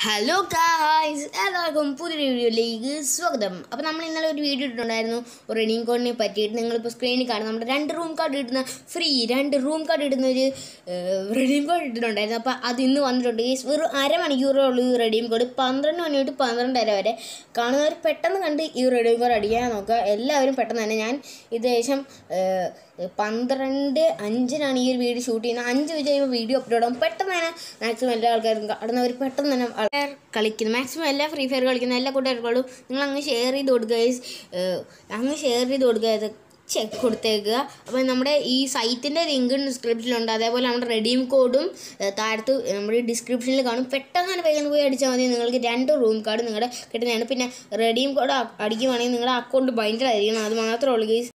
Hello guys എല്ലാവർക്കും പുതിയൊരു വീഡിയോയിലേക്ക് സ്വാഗതം അപ്പോൾ നമ്മൾ ഇന്നലെ ഒരു വീഡിയോ ഇട്ടിട്ടുണ്ടായിരുന്നു ഒരു റെഡിങ് കോഡിനെ പറ്റിയിട്ട് നിങ്ങളിപ്പോൾ സ്ക്രീനിൽ കാണും നമ്മുടെ രണ്ട് റൂം കാർഡ് ഇടുന്ന ഫ്രീ രണ്ട് റൂം കാർഡ് ഇടുന്ന ഒരു റെഡീം കോഡ് ഇട്ടിട്ടുണ്ടായിരുന്നു അപ്പോൾ അത് ഇന്ന് വന്നിട്ടുണ്ട് ഈ വെറും അരമണിക്കൂറേ ഉള്ളൂ ഈ റെഡീം കോഡ് പന്ത്രണ്ട് മണി തൊട്ട് പന്ത്രണ്ടര വരെ കാണുന്നവർ പെട്ടെന്ന് കണ്ട് ഈ റെഡീം കോഡ് അടിക്കാൻ നോക്കുക എല്ലാവരും പെട്ടെന്ന് തന്നെ ഞാൻ ഇത് ഏകദേശം ഏഹ്, പന്ത്രണ്ട് അഞ്ചിനാണ് ഈ ഒരു വീഡിയോ ഷൂട്ട് ചെയ്യുന്നത് അഞ്ച് വെച്ച് കഴിയുമ്പോൾ വീഡിയോ അപ്ലോഡ് ആകും പെട്ടെന്ന് തന്നെ മാക്സിമം എല്ലാ ആൾക്കാരും കാണുന്നവർ പെട്ടെന്ന് തന്നെ ആൾക്കാർ കളിക്കുന്നു മാക്സിമം എല്ലാ ഫ്രീ ഫയർ കളിക്കുന്ന എല്ലാ കൂട്ടുകാർക്കും നിങ്ങൾ അങ്ങ് ഷെയർ ചെയ്ത് കൊടുക്കുക guys. ഏഹ്, അങ്ങ് ഷെയർ ചെയ്ത് കൊടുക്കുക ഇത് ചെക്ക് കൊടുത്തേക്കുക അപ്പോൾ നമ്മുടെ ഈ സൈറ്റിൻ്റെ ലിങ്ക് ഡിസ്ക്രിപ്ഷനിലുണ്ട് അതേപോലെ നമ്മുടെ റെഡീം കോഡും ഏഹ്, താഴത്ത് നമ്മുടെ ഡിസ്ക്രിപ്ഷനിൽ കാണും പെട്ടെന്ന് തന്നെ വേഗം പോയി അടിച്ചാൽ മതി നിങ്ങൾക്ക് രണ്ട് റൂം കാർഡ് നിങ്ങളുടെ കിട്ടുന്നതാണ് പിന്നെ റെഡീം കോഡ് അടിക്കുവാണെങ്കിൽ നിങ്ങളുടെ അക്കൗണ്ട് ബൈൻഡർ ആയിരിക്കണം അത് മാത്രമേ ഉള്ളൂ ഗൈസ്